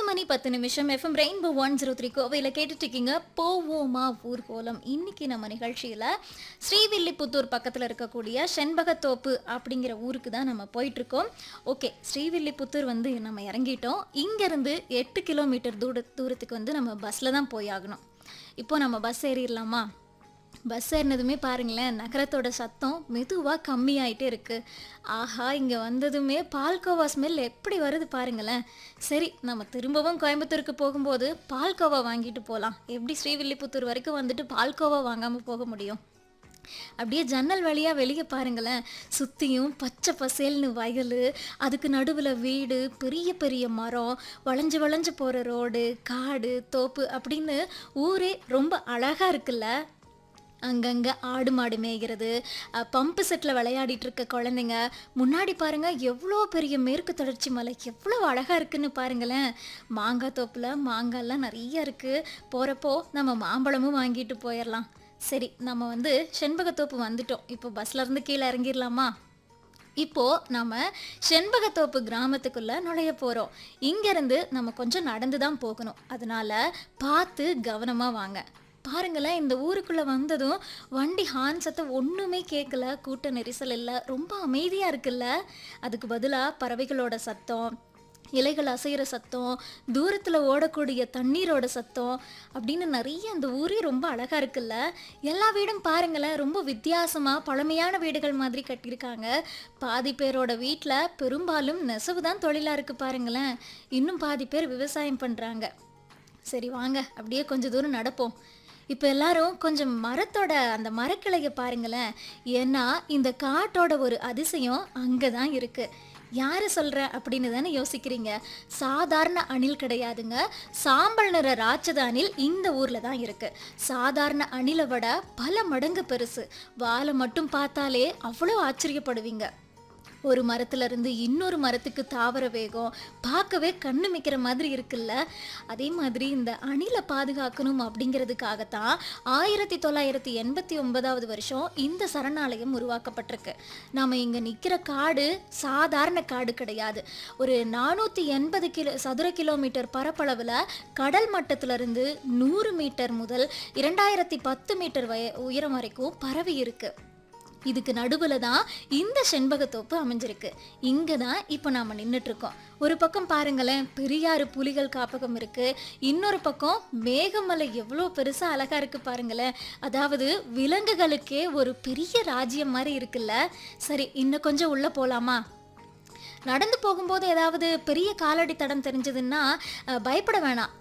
மணி பத்து நிமிஷம் FM Rainbow one zero three கோவையில் கேட்டுட்டு இருக்கீங்க போவோமா ஊர்கோலம் இன்னைக்கு நம்ம நிகழ்ச்சியில் ஸ்ரீவில்லிபுத்தூர் பக்கத்தில் இருக்கக்கூடிய செண்பகத்தோப்பு அப்படிங்கிற ஊருக்கு தான் நம்ம போயிட்டுருக்கோம் ஓகே ஸ்ரீவில்லிபுத்தூர் வந்து நம்ம இறங்கிட்டோம் இங்கேருந்து எட்டு கிலோமீட்டர் தூர தூரத்துக்கு வந்து நம்ம பஸ்ஸில் தான் போய் ஆகணும் இப்போ நம்ம பஸ் ஏறிடலாமா பஸ் ஏறினதுமே பாருங்களேன் நகரத்தோட சத்தம் மெதுவாக கம்மியாயிட்டே இருக்கு ஆஹா இங்கே வந்ததுமே பால்கோவா ஸ்மெல் எப்படி வருது பாருங்களேன் சரி நம்ம திரும்பவும் கோயம்புத்தூருக்கு போகும்போது பால்கோவா வாங்கிட்டு போகலாம் எப்படி ஸ்ரீவில்லிபுத்தூர் வரைக்கும் வந்துட்டு பால்கோவா வாங்காமல் போக முடியும் அப்படியே ஜன்னல் வழியாக வெளியே பாருங்களேன் சுற்றியும் பச்சை பசேல்னு வயல் அதுக்கு நடுவில் வீடு பெரிய பெரிய மரம் வளைஞ்சு வளைஞ்சு போகிற ரோடு காடு தோப்பு அப்படின்னு ஊரே ரொம்ப அழகாக இருக்குல்ல அங்கங்கே ஆடு மாடு மேய்கிறது அஹ், பம்பு செட்டில் விளையாடிட்டு இருக்க குழந்தைங்க முன்னாடி பாருங்க எவ்வளோ பெரிய மேற்கு தொடர்ச்சி மலை எவ்வளோ அழகாக இருக்குன்னு பாருங்களேன் மாங்காய் தோப்பில் மாங்காய்லாம் நிறைய இருக்குது போகிறப்போ நம்ம மாம்பழமும் வாங்கிட்டு போயிடலாம் சரி நம்ம வந்து செண்பகத்தோப்பு வந்துட்டோம் இப்போ பஸ்ல இருந்து கீழே இறங்கிடலாமா இப்போ நம்ம செண்பகத்தோப்பு கிராமத்துக்குள்ள நுழைய போறோம் இங்கிருந்து நம்ம கொஞ்சம் நடந்து தான் போகணும் அதனால பார்த்து கவனமா வாங்க பாருங்களேன் இந்த ஊருக்குள்ள வந்ததும் வண்டி ஹார்ன் சத்தம் ஒண்ணுமே கேட்கல கூட்ட நெரிசல் இல்லை ரொம்ப அமைதியா இருக்குல்ல அதுக்கு பதிலா பறவைகளோட சத்தம் இலைகள் அசைகிற சத்தம் தூரத்தில் ஓடக்கூடிய தண்ணீரோட சத்தம் அப்படின்னு நிறைய அந்த ஊரே ரொம்ப அழகாக இருக்குல்ல எல்லா வீடும் பாருங்களேன் ரொம்ப வித்தியாசமாக பழமையான வீடுகள் மாதிரி கட்டியிருக்காங்க பாதி பேரோட வீட்டில் பெரும்பாலும் நெசவு தான் தொழிலாக இருக்குது பாருங்களேன் இன்னும் பாதி பேர் விவசாயம் பண்ணுறாங்க சரி வாங்க அப்படியே கொஞ்சம் தூரம் நடப்போம் இப்போ எல்லாரும் கொஞ்சம் மரத்தோட அந்த மரக்கிளையை பாருங்களேன் ஏன்னா இந்த காட்டோட ஒரு அதிசயம் அங்கே தான் இருக்கு யாரு சொல்ற அப்படின்னு தானே யோசிக்கிறீங்க சாதாரண அணில் கிடையாதுங்க சாம்பல் நிற ராட்சத அணில் இந்த ஊர்ல தான் இருக்கு சாதாரண அணிலை விட பல மடங்கு பெருசு வாலை மட்டும் பார்த்தாலே அவ்வளோ ஆச்சரியப்படுவீங்க ஒரு மரத்துல இருந்து இன்னொரு மரத்துக்கு தாவர வேகம் பார்க்கவே கண்ணு மிக்கிற மாதிரி இருக்குல்ல அதே மாதிரி இந்த அணிலை பாதுகாக்கணும் அப்படிங்கிறதுக்காகத்தான் ஆயிரத்தி தொள்ளாயிரத்தி எண்பத்தி ஒன்பதாவது வருஷம் இந்த சரணாலயம் உருவாக்கப்பட்டிருக்கு நாம இங்க நிக்கிற காடு சாதாரண காடு கிடையாது ஒரு நானூற்றி எண்பது கிலோ சதுர கிலோமீட்டர் பரப்பளவில் கடல் மட்டத்துல இருந்து நூறு மீட்டர் முதல் இரண்டாயிரத்தி பத்து மீட்டர் வய உயரம் வரைக்கும் பரவி இருக்கு இதுக்கு நடுவில் தான் இந்த செண்பகத்தோப்பு அமைஞ்சிருக்கு இங்கே தான் இப்போ நாம் நின்றுட்டு இருக்கோம் ஒரு பக்கம் பாருங்களேன் பெரியாறு புலிகள் காப்பகம் இருக்கு இன்னொரு பக்கம் மேகமலை எவ்வளோ பெருசாக அழகா இருக்கு பாருங்களேன் அதாவது விலங்குகளுக்கே ஒரு பெரிய ராஜ்யம் மாதிரி இருக்குல்ல சரி இன்னும் கொஞ்சம் உள்ளே போகலாமா நடந்து போகும்போது ஏதாவது பெரிய காலடி தடம் தெரிஞ்சதுன்னா அஹ், பயப்பட வேணாம்